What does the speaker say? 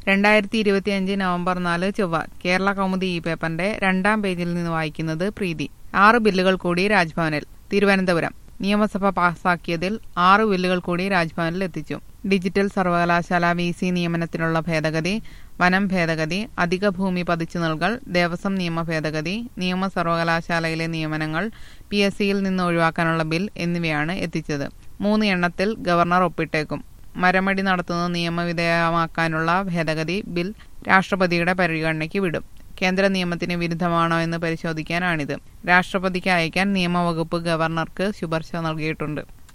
രണ്ടായിരത്തി ഇരുപത്തിയഞ്ച് നവംബർ നാല് ചൊവ്വ കേരള കൗമുദി ഈ പേപ്പറിന്റെ രണ്ടാം പേജിൽ നിന്ന് വായിക്കുന്നത് പ്രീതി ആറ് ബില്ലുകൾ കൂടി രാജ്ഭവനിൽ തിരുവനന്തപുരം നിയമസഭ പാസാക്കിയതിൽ ആറ് ബില്ലുകൾ കൂടി രാജ്ഭവനിൽ എത്തിച്ചു ഡിജിറ്റൽ സർവകലാശാല വി സി നിയമനത്തിനുള്ള ഭേദഗതി വനം ഭേദഗതി അധിക ഭൂമി പതിച്ചു നൽകൽ ദേവസ്വം നിയമ ഭേദഗതി നിയമ സർവകലാശാലയിലെ നിയമനങ്ങൾ പി എസ് സിയിൽ നിന്ന് ഒഴിവാക്കാനുള്ള ബിൽ എന്നിവയാണ് എത്തിച്ചത് മൂന്ന് എണ്ണത്തിൽ ഗവർണർ ഒപ്പിട്ടേക്കും മരമടി നടത്തുന്നത് നിയമവിധേയമാക്കാനുള്ള ഭേദഗതി ബിൽ രാഷ്ട്രപതിയുടെ പരിഗണനയ്ക്ക് വിടും കേന്ദ്ര നിയമത്തിന് വിരുദ്ധമാണോ എന്ന് പരിശോധിക്കാനാണിത് രാഷ്ട്രപതിക്ക് അയക്കാൻ നിയമവകുപ്പ് ഗവർണർക്ക് ശുപാർശ നൽകിയിട്ടുണ്ട്